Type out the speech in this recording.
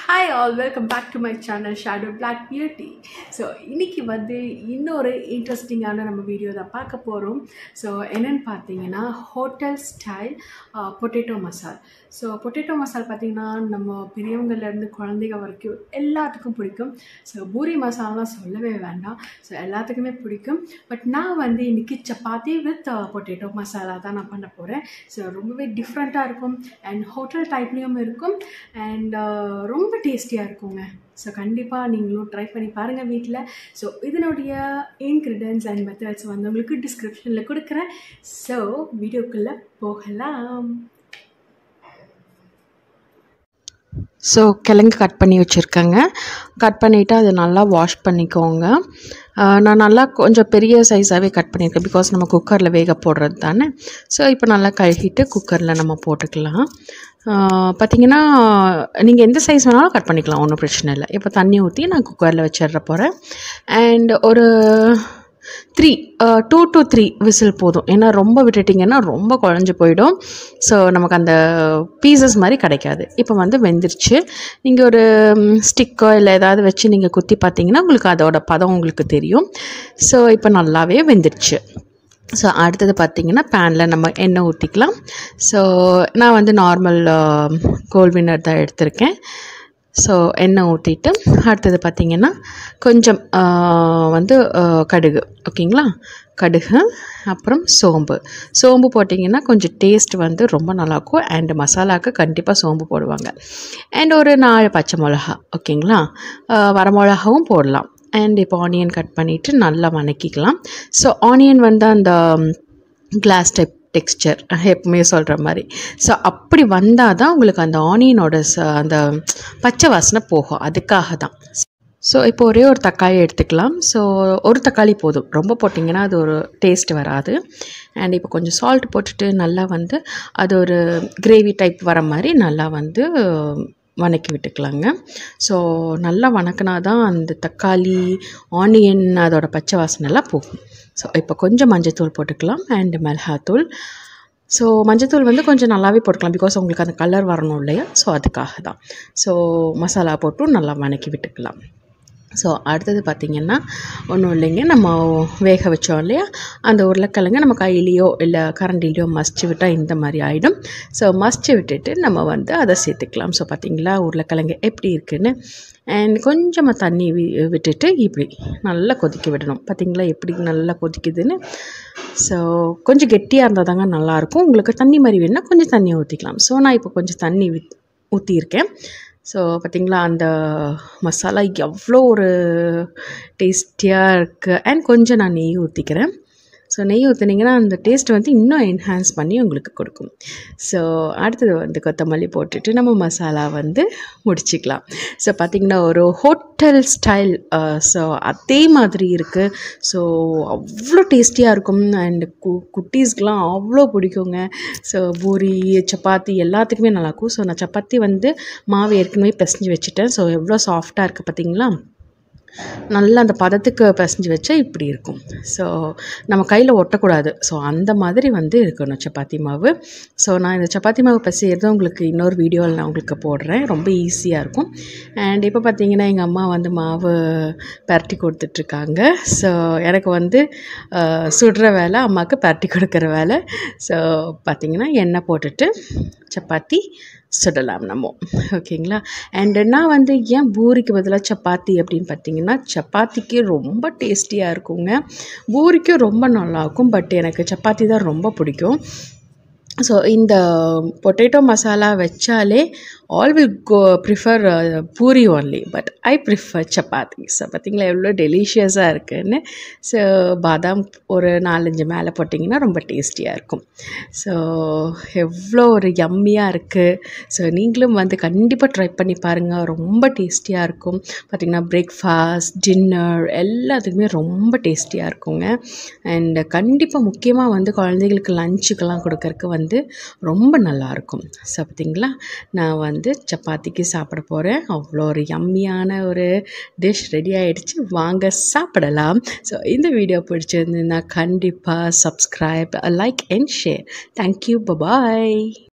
hi all welcome back to my channel shadow black beauty so இன்றைக்கி வந்து இன்னொரு இன்ட்ரெஸ்டிங்கான நம்ம வீடியோ தான் பார்க்க போகிறோம் ஸோ என்னென்னு பார்த்தீங்கன்னா ஹோட்டல் ஸ்டைல் பொட்டேட்டோ மசால் ஸோ பொட்டேட்டோ மசால் பார்த்திங்கன்னா நம்ம பெரியவங்கள்லேருந்து குழந்தைங்க வரைக்கும் எல்லாத்துக்கும் பிடிக்கும் ஸோ பூரி மசாலாலாம் சொல்லவே வேண்டாம் ஸோ எல்லாத்துக்குமே பிடிக்கும் பட் நான் வந்து இன்றைக்கி சப்பாத்தி வித் பொட்டேட்டோ மசாலா தான் நான் பண்ண போகிறேன் ஸோ ரொம்பவே டிஃப்ரெண்ட்டாக இருக்கும் அண்ட் ஹோட்டல் டைப்லேயும் இருக்கும் அண்ட் ரொம்ப டேஸ்டியாக இருக்குங்க ஸோ கண்டிப்பாக நீங்களும் ட்ரை பண்ணி பாருங்கள் வீட்டில் ஸோ இதனுடைய இன்க்ரீடியன்ஸ் அண்ட் மெத்தட்ஸ் வந்து உங்களுக்கு டிஸ்கிரிப்ஷனில் கொடுக்குறேன் ஸோ வீடியோக்குள்ளே போகலாம் ஸோ கிழங்கு கட் பண்ணி வச்சுருக்கேங்க கட் பண்ணிவிட்டு அதை நல்லா வாஷ் பண்ணிக்கோங்க ஆஹ் நான் நல்லா கொஞ்சம் பெரிய சைஸாகவே கட் பண்ணியிருக்கேன் பிகாஸ் நம்ம குக்கரில் வேக போடுறது தானே ஸோ இப்போ நல்லா கழுகிட்டு குக்கரில் நம்ம போட்டுக்கலாம் பார்த்தீங்கன்னா நீங்கள் எந்த சைஸ் வேணாலும் கட் பண்ணிக்கலாம் ஒன்றும் பிரச்சனை இல்லை இப்போ தண்ணி ஊற்றி நான் குக்கரில் வச்சிடுற போகிறேன் அண்ட் ஒரு three two to three whistle போதும் ஏன்னா ரொம்ப விட்டுட்டிங்கன்னா ரொம்ப குழஞ்சி போயிடும் ஸோ நமக்கு அந்த பீசஸ் மாதிரி கிடைக்காது இப்போ வந்து வெந்துருச்சு நீங்கள் ஒரு ஸ்டிக்கோ இல்லை ஏதாவது வச்சு நீங்கள் குத்தி பார்த்தீங்கன்னா உங்களுக்கு அதோட பதம் உங்களுக்கு தெரியும் ஸோ இப்போ நல்லாவே வெந்துருச்சு ஸோ அடுத்தது பார்த்திங்கன்னா பேனில் நம்ம எண்ணெய் ஊற்றிக்கலாம் ஸோ நான் வந்து நார்மல் கோல் வின்னர் தான் எடுத்திருக்கேன் ஸோ எண்ணெய் ஊற்றிட்டு அடுத்தது பார்த்திங்கன்னா கொஞ்சம் வந்து கடுகு ஓகேங்களா கடுகு அப்புறம் சோம்பு சோம்பு போட்டிங்கன்னா கொஞ்சம் டேஸ்ட் வந்து ரொம்ப நல்லாயிருக்கும் அண்ட் மசாலாவுக்கு கண்டிப்பாக சோம்பு போடுவாங்க அண்ட் ஒரு நாலு பச்சை மிளகா ஓகேங்களா வரமிளகாவும் போடலாம் அண்ட் இப்போ ஆனியன் கட் பண்ணிவிட்டு நல்லா வணக்கிக்கலாம் ஸோ ஆனியன் வந்து அந்த கிளாஸ் டைப் டெக்ஸ்சர் எப்பவுமே சொல்கிற மாதிரி ஸோ அப்படி வந்தால் தான் உங்களுக்கு அந்த ஆனியனோட ச அந்த பச்சை வாசனை போகும் அதுக்காக தான் ஸோ இப்போ ஒரே ஒரு தக்காளி எடுத்துக்கலாம் ஸோ ஒரு தக்காளி போதும் ரொம்ப போட்டிங்கன்னா அது ஒரு டேஸ்ட் வராது அண்ட் இப்போ கொஞ்சம் சால்ட் போட்டுட்டு நல்லா வந்து அது ஒரு கிரேவி டைப் வர மாதிரி நல்லா வந்து வணக்கி விட்டுக்கலாங்க ஸோ நல்லா வணக்கினா தான் அந்த தக்காளி ஆனியன் அதோட பச்சை வாசனைலாம் போகும் ஸோ இப்போ கொஞ்சம் மஞ்சத்தூள் போட்டுக்கலாம் அண்ட் மிளகாத்தூள் ஸோ மஞ்சத்தூள் வந்து கொஞ்சம் நல்லாவே போட்டுக்கலாம் பிகாஸ் உங்களுக்கு அந்த கலர் வரணும் இல்லையா ஸோ அதுக்காக தான் ஸோ மசாலா போட்டும் நல்லா வணக்கி விட்டுக்கலாம் ஸோ அடுத்தது பார்த்திங்கன்னா ஒன்றும் இல்லைங்க நம்ம வேக வச்சோம் இல்லையா அந்த உருளைக்கிழங்கு நம்ம கையிலையோ இல்லை கரண்டிலையோ மசிச்சு விட்டால் இந்த மாதிரி ஆகிடும் ஸோ மசிச்சு விட்டுட்டு நம்ம வந்து அதை சேர்த்துக்கலாம் ஸோ பார்த்திங்களா உருளைக்கிழங்கு எப்படி இருக்குன்னு அண்ட் கொஞ்சமாக தண்ணி வி விட்டுட்டு இப்படி நல்லா கொதிக்க விடணும் பார்த்திங்களா எப்படி நல்லா கொதிக்குதுன்னு ஸோ கொஞ்சம் கெட்டியாக இருந்தால் தாங்க நல்லாயிருக்கும் உங்களுக்கு தண்ணி மாதிரி வேணுன்னா கொஞ்சம் தண்ணி ஊற்றிக்கலாம் ஸோ நான் இப்போ கொஞ்சம் தண்ணி வித் ஊற்றியிருக்கேன் ஸோ பார்த்திங்களா அந்த மசாலா எவ்வளோ ஒரு டேஸ்டியாக இருக்குது அண்ட் கொஞ்சம் நான் நெய் ஊற்றிக்கிறேன் ஸோ நெய் ஊற்றுனீங்கன்னா அந்த டேஸ்ட் வந்து இன்னும் என்ஹான்ஸ் பண்ணி உங்களுக்கு கொடுக்கும் ஸோ அடுத்தது வந்து கொத்தமல்லி போட்டுட்டு நம்ம மசாலா வந்து முடிச்சிக்கலாம் ஸோ பார்த்திங்கன்னா ஒரு ஹோட்டல் ஸ்டைல் ஸோ அதே மாதிரி இருக்குது ஸோ அவ்வளோ டேஸ்டியாக இருக்கும் அண்ட் கு குட்டீஸ்க்கெலாம் அவ்வளோ பிடிக்குங்க ஸோ பூரி சப்பாத்தி எல்லாத்துக்குமே நல்லாயிருக்கும் ஸோ நான் சப்பாத்தி வந்து மாவு ஏற்கனவே பிசைஞ்சு வச்சுட்டேன் ஸோ எவ்வளோ சாஃப்டாக இருக்குது பார்த்திங்களா நல்லா அந்த பதத்துக்கு பிசைஞ்சு வச்சா இப்படி இருக்கும் ஸோ நம்ம கையில் ஒட்டக்கூடாது ஸோ அந்த மாதிரி வந்து இருக்கணும் சப்பாத்தி மாவு ஸோ நான் இந்த சப்பாத்தி மாவு பிசையிறது உங்களுக்கு இன்னொரு வீடியோவில் நான் உங்களுக்கு போடுறேன் ரொம்ப ஈஸியாக இருக்கும் அண்ட் இப்போ பார்த்தீங்கன்னா எங்கள் அம்மா வந்து மாவு பரட்டி கொடுத்துட்ருக்காங்க ஸோ எனக்கு வந்து சுடுற வேலை அம்மாவுக்கு பரட்டி கொடுக்குற வேலை ஸோ பார்த்திங்கன்னா எண்ணெய் போட்டுட்டு சப்பாத்தி சுடலாம் நம்ம ஓகேங்களா அண்டு நான் வந்து ஏன் பூரிக்கு பதிலாக சப்பாத்தி அப்படின்னு பார்த்தீங்கன்னா சப்பாத்திக்கு ரொம்ப டேஸ்டியாக இருக்குங்க பூரிக்கும் ரொம்ப நல்லாயிருக்கும் பட் எனக்கு சப்பாத்தி தான் ரொம்ப பிடிக்கும் ஸோ இந்த பொட்டேட்டோ மசாலா வச்சாலே all will go prefer puri only but I prefer chapati so பார்த்திங்களா எவ்வளோ டெலிஷியஸாக இருக்குதுன்னு ஸோ பாதாம் ஒரு நாலஞ்சு மேலே போட்டிங்கன்னா ரொம்ப டேஸ்டியாக இருக்கும் ஸோ எவ்வளோ ஒரு யம்மியாக இருக்குது ஸோ நீங்களும் வந்து கண்டிப்பாக ட்ரை பண்ணி பாருங்கள் ரொம்ப டேஸ்டியாக இருக்கும் பார்த்திங்கன்னா பிரேக்ஃபாஸ்ட் டின்னர் எல்லாத்துக்குமே ரொம்ப டேஸ்டியாக இருக்குங்க அண்ட் கண்டிப்பாக முக்கியமாக வந்து குழந்தைகளுக்கு லஞ்சுக்கெல்லாம் கொடுக்கறக்கு வந்து ரொம்ப நல்லாயிருக்கும் ஸோ பார்த்திங்களா நான் வந்து சப்பாத்திக்கு சாப்பிட போகிறேன் அவ்வளோ ஒரு யம்மியான ஒரு டிஷ் ரெடி ஆகிடுச்சு வாங்க சாப்பிடலாம் ஸோ இந்த வீடியோ பிடிச்சிருந்ததுன்னா கண்டிப்பாக subscribe like and share thank you bye bye